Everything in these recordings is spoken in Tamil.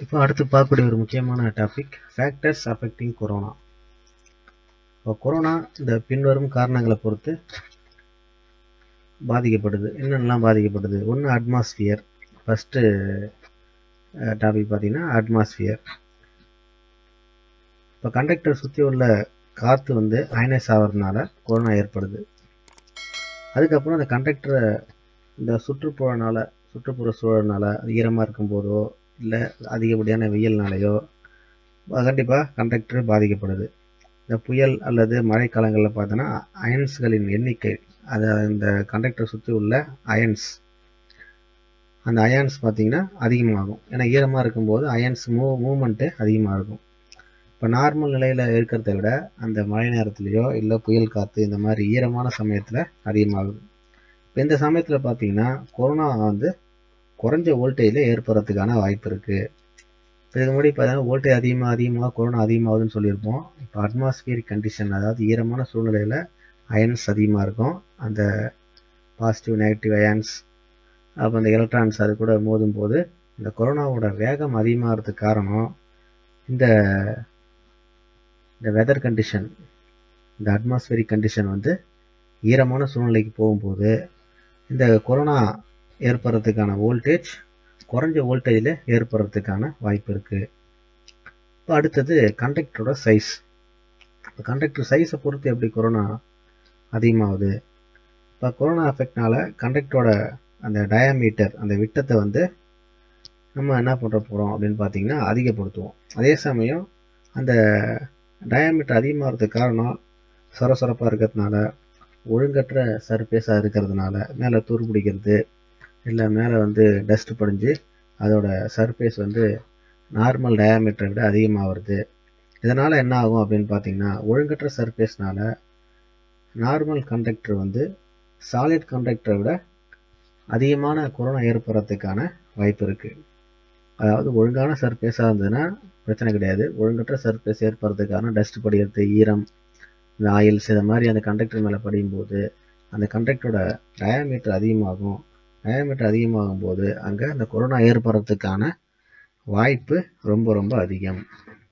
இப்போ அடுத்து பார்க்கக்கூடிய ஒரு முக்கியமான டாபிக் ஃபேக்டர்ஸ் அஃபெக்டிங் கொரோனா இப்போ கொரோனா இந்த பின்வரும் காரணங்களை பொறுத்து பாதிக்கப்படுது என்னென்னலாம் பாதிக்கப்படுது ஒன்று அட்மாஸ்பியர் ஃபஸ்ட்டு டாபிக் பார்த்தீங்கன்னா அட்மாஸ்பியர் இப்போ கண்டக்டர் சுற்றி உள்ள காற்று வந்து அயனைஸ் ஆகிறதுனால கொரோனா ஏற்படுது அதுக்கப்புறம் அந்த கண்டக்டரை இந்த சுற்றுப்புறனால சுற்றுப்புற சூழல்னால ஈரமாக இருக்கும்போதோ இல்லை அதிகப்படியான வெயில்னாலேயோ கண்டிப்பாக கண்டக்டர் பாதிக்கப்படுது இந்த புயல் அல்லது மழைக்காலங்களில் பார்த்தோன்னா அயன்ஸ்களின் எண்ணிக்கை அது இந்த கண்டக்டர் சுற்றி உள்ள அயன்ஸ் அந்த அயன்ஸ் பார்த்தீங்கன்னா அதிகமாகும் ஏன்னா ஈரமாக இருக்கும்போது அயன்ஸ் மூவ் மூமெண்ட்டு அதிகமாக இருக்கும் இப்போ நார்மல் நிலையில் இருக்கிறத விட அந்த மழை நேரத்துலையோ இல்லை புயல் காற்று இந்த மாதிரி ஈரமான சமயத்தில் அதிகமாகுது இப்போ இந்த சமயத்தில் பார்த்தீங்கன்னா கொரோனா வந்து குறைஞ்ச வோல்டேஜில் ஏற்படுறதுக்கான வாய்ப்பு இருக்குது இதுக்கு முன்னாடி பார்த்தீங்கன்னா வோல்டேஜ் அதிகமாக அதிகமாக கொரோனா அதிகமாகுதுன்னு சொல்லியிருப்போம் இப்போ அட்மாஸ்பியரிக் கண்டிஷன் அதாவது ஈரமான சூழ்நிலையில் அயன்ஸ் அதிகமாக இருக்கும் அந்த பாசிட்டிவ் நெகட்டிவ் அயன்ஸ் அப்போ அந்த எலக்ட்ரான்ஸ் அது கூட மோதும் போது இந்த கொரோனாவோட வேகம் அதிகமாகிறதுக்கு காரணம் இந்த இந்த வெதர் கண்டிஷன் இந்த அட்மாஸ்பியரிக் கண்டிஷன் வந்து ஈரமான சூழ்நிலைக்கு போகும்போது இந்த கொரோனா ஏற்படுறதுக்கான வோல்டேஜ் குறைஞ்ச வோல்டேஜில் ஏற்படுறதுக்கான வாய்ப்பு இருக்குது இப்போ அடுத்தது கண்டக்டரோட சைஸ் இப்போ கண்டக்டர் சைஸை பொறுத்து எப்படி கொரோனா அதிகமாகுது இப்போ கொரோனா அஃபெக்ட்னால கண்டக்டரோட அந்த டயாமீட்டர் அந்த விட்டத்தை வந்து நம்ம என்ன பண்ணுற போகிறோம் அப்படின்னு பார்த்தீங்கன்னா அதிகப்படுத்துவோம் அதே சமயம் அந்த டயாமீட்டர் அதிகமாகிறதுக்கு காரணம் சொரசொரப்பாக இருக்கிறதுனால ஒழுங்கற்ற சர்ஃபேஸாக இருக்கிறதுனால மேலே தூர் பிடிக்கிறது இல்லை மேலே வந்து டஸ்ட் படிஞ்சு அதோட சர்ஃபேஸ் வந்து நார்மல் டயாமீட்டரை விட அதிகமாக வருது இதனால் என்ன ஆகும் அப்படின்னு பார்த்தீங்கன்னா ஒழுங்கற்ற சர்ஃபேஸ்னால நார்மல் கண்டக்டர் வந்து சாலிட் கண்டக்டரை விட அதிகமான கொரோனா ஏற்படுறதுக்கான வாய்ப்பு இருக்குது அதாவது ஒழுங்கான சர்ஃபேஸாக இருந்ததுன்னா பிரச்சனை கிடையாது ஒழுங்கற்ற சர்ஃபேஸ் ஏற்படுறதுக்கான டஸ்ட் படிக்கிறது ஈரம் இந்த ஆயில்ஸ் இதை மாதிரி அந்த கண்டக்டர் மேலே படியும் போது அந்த கண்டக்டரோட டயாமீட்டர் அதிகமாகும் டயாமீட்டர் அதிகமாகும் போது அங்கே அந்த கொரோனா ஏற்படுறதுக்கான வாய்ப்பு ரொம்ப ரொம்ப அதிகம்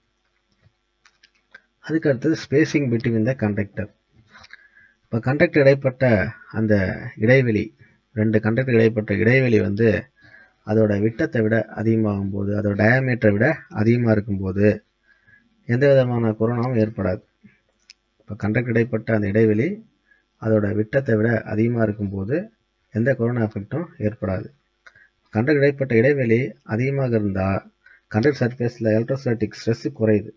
அதுக்கு அடுத்தது ஸ்பேசிங் பிட்வீன் த கண்டக்டர் இப்போ கண்டக்டர் இடைப்பட்ட அந்த இடைவெளி ரெண்டு கண்டக்டர் இடைப்பட்ட இடைவெளி வந்து அதோட விட்டத்தை விட அதிகமாகும் போது அதோட டயாமீட்டரை விட அதிகமாக இருக்கும்போது எந்த விதமான கொரோனாவும் ஏற்படாது இப்போ கண்டக்டர் இடைப்பட்ட அந்த இடைவெளி அதோட விட்டத்தை விட அதிகமாக இருக்கும்போது எந்த கொரோனா எஃபெக்டும் ஏற்படாது கண்டக்டர் இடைப்பட்ட இடைவெளி அதிகமாக இருந்தால் கண்டக்டர் சர்ஃபேஸில் எலக்ட்ரோஸ்டாட்டிக் ஸ்ட்ரெஸ் குறையுது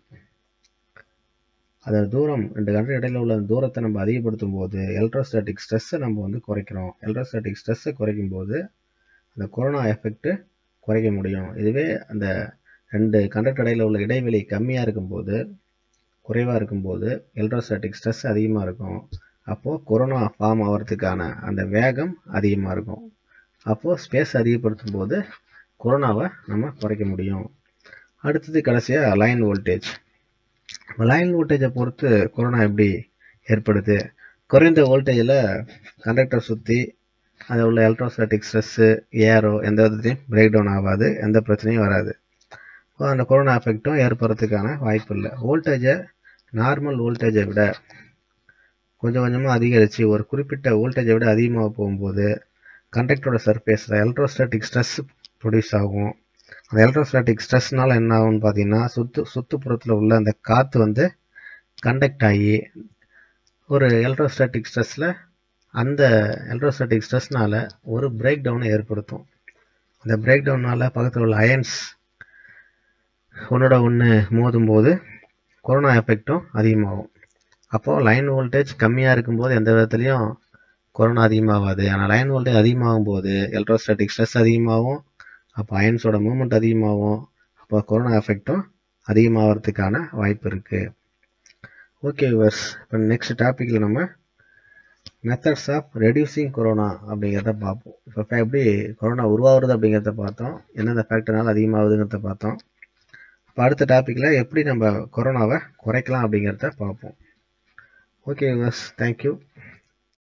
அதோட தூரம் ரெண்டு கண்டக்டர் இடையில உள்ள தூரத்தை நம்ம அதிகப்படுத்தும் போது எலக்ட்ரோஸ்டாட்டிக் ஸ்ட்ரெஸ்ஸை நம்ம வந்து குறைக்கிறோம் எலக்ட்ரோஸ்டாட்டிக் ஸ்ட்ரெஸ்ஸை குறைக்கும் போது அந்த கொரோனா எஃபெக்ட் குறைக்க முடியும் இதுவே அந்த ரெண்டு கண்டக்டர் இடையில உள்ள இடைவெளி கம்மியாக இருக்கும்போது குறைவாக இருக்கும்போது எலக்ட்ரோஸ்டாட்டிக் ஸ்ட்ரெஸ் அதிகமாக இருக்கும் அப்போது கொரோனா ஃபார்ம் ஆகிறதுக்கான அந்த வேகம் அதிகமாக இருக்கும் அப்போது ஸ்பேஸ் அதிகப்படுத்தும் போது கொரோனாவை நம்ம குறைக்க முடியும் அடுத்தது கடைசியாக லைன் வோல்டேஜ் லைன் வோல்டேஜை பொறுத்து கொரோனா எப்படி ஏற்படுது குறைந்த வோல்டேஜில் கண்டக்டர் சுற்றி அதில் உள்ள எலக்ட்ரோஸ்டாட்டிக் ஸ்ட்ரெஸ்ஸு ஏரோ எந்த விதத்தையும் பிரேக் டவுன் ஆகாது எந்த பிரச்சனையும் வராது அந்த கொரோனா எஃபெக்ட்டும் ஏற்படுறதுக்கான வாய்ப்பு இல்லை வோல்டேஜை நார்மல் வோல்டேஜை விட கொஞ்சம் கொஞ்சமாக அதிகரித்து ஒரு குறிப்பிட்ட வோல்டேஜை விட அதிகமாக போகும்போது கண்டக்டரோட சர்ஃபேஸில் எலக்ட்ரோஸ்டாட்டிக் ஸ்ட்ரெஸ் ப்ரொடியூஸ் ஆகும் அந்த எலக்ட்ரோஸ்டாட்டிக் ஸ்ட்ரெஸ்னால என்ன ஆகும்னு பார்த்தீங்கன்னா சுற்று சுற்றுப்புறத்தில் உள்ள அந்த காற்று வந்து கண்டக்ட் ஆகி ஒரு எலக்ட்ரோஸ்டாட்டிக் ஸ்ட்ரெஸ்ஸில் அந்த எலக்ட்ரோஸ்டாட்டிக் ஸ்ட்ரெஸ்னால ஒரு பிரேக் டவுனை ஏற்படுத்தும் அந்த பிரேக் டவுனால் பக்கத்தில் உள்ள அயன்ஸ் ஒன்றோட ஒன்று மோதும் போது கொரோனா எஃபெக்டும் அதிகமாகும் அப்போது லைன் வோல்டேஜ் கம்மியாக இருக்கும்போது எந்த விதத்துலையும் கொரோனா அதிகமாகாது ஆனால் லைன் வோல்டேஜ் அதிகமாகும் போது எலக்ட்ரோஸ்டாட்டிக் ஸ்ட்ரெஸ் அதிகமாகும் அப்போ அயன்ஸோட மூமெண்ட் அதிகமாகும் அப்போ கொரோனா எஃபெக்டும் அதிகமாகிறதுக்கான வாய்ப்பு இருக்குது ஓகே விவர்ஸ் இப்போ நெக்ஸ்ட் டாப்பிக்கில் நம்ம மெத்தட்ஸ் ஆஃப் ரெடியூசிங் கொரோனா அப்படிங்கிறத பார்ப்போம் இப்போ எப்படி கொரோனா உருவாகிறது அப்படிங்கிறத பார்த்தோம் எந்தெந்த ஃபேக்டர்னால அதிகமாகுதுங்கிறத பார்த்தோம் இப்போ அடுத்த டாப்பிக்கில் எப்படி நம்ம கொரோனாவை குறைக்கலாம் அப்படிங்கிறத பார்ப்போம் ஓகே விவர்ஸ் தேங்க்யூ